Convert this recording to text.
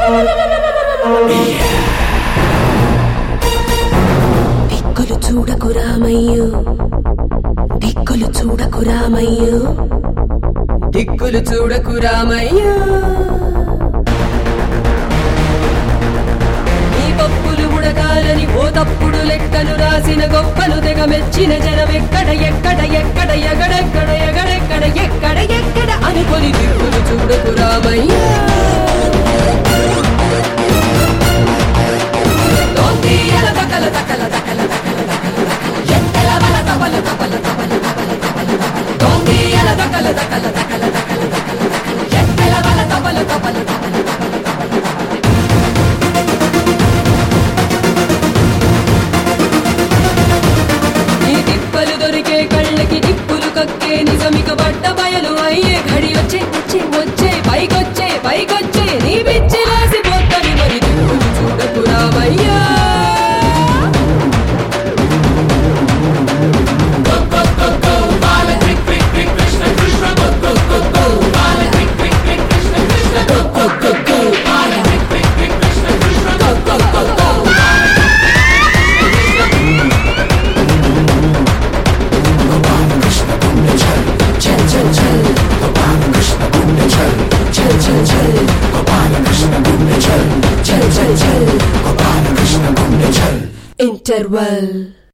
దిక్కులు చూడకు రామయ్యో దిక్కులు చూడకు రామయ్యో దిక్కులు చూడకు రామయ్యో ఈ పప్పులు ఉడకాలని ఓ తప్పుడు లెక్కలు రాసిన గొప్పలు తెగ మెచ్చిన జనం ఎక్కడ ఎక్కడ ఎక్కడ ఎగడెక్కడ ఎగడెక్కడ ఎక్కడ ఎక్కడ అనుకొని దిక్కులు చూడకు రామయ్యా దోతీయల తకల తకల తకల తకల తకల తకల ఎత్తల బల తబల తబల తబల తబల తబల తబల దోతీయల తకల తకల తకల తకల తకల తకల ఎత్తల బల తబల తబల తబల తబల తబల ఈ తిప్పలు దొరికే కళ్ళకి తిప్పులు కక్కే నిజమిక బట్ట బయలు అయ్యే ఘడి వచ్చే వచ్చే వచ్చే పైకొచ్చే పైకొచ్చే నీ పిచ్చి రాసిపోతని మరి దిక్కులు చూడకు రామయ్యా ఇంటర్వల్